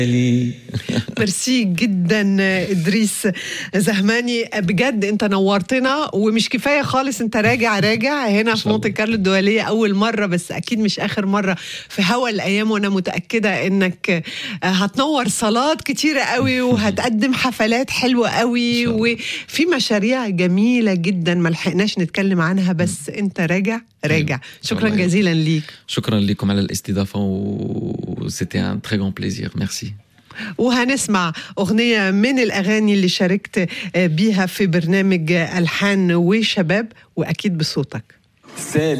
ميرسي جدا ادريس زهماني بجد انت نورتنا ومش كفايه خالص انت راجع راجع هنا في مونte كارلو الدوليه اول مره بس اكيد مش اخر مره في هوا الايام وانا متاكده انك هتنور صالات كتيره قوي وهتقدم حفلات حلوه قوي وفي مشاريع جميله جدا ما لحقناش نتكلم عنها بس انت راجع راجع شكرا جزيلا ليك شكرا لكم على الاستضافه وسيتي ان تري غون بليزير ميرسي وهنسمع أغنية من الأغاني اللي شاركت بيها في برنامج ألحان وشباب وأكيد بصوتك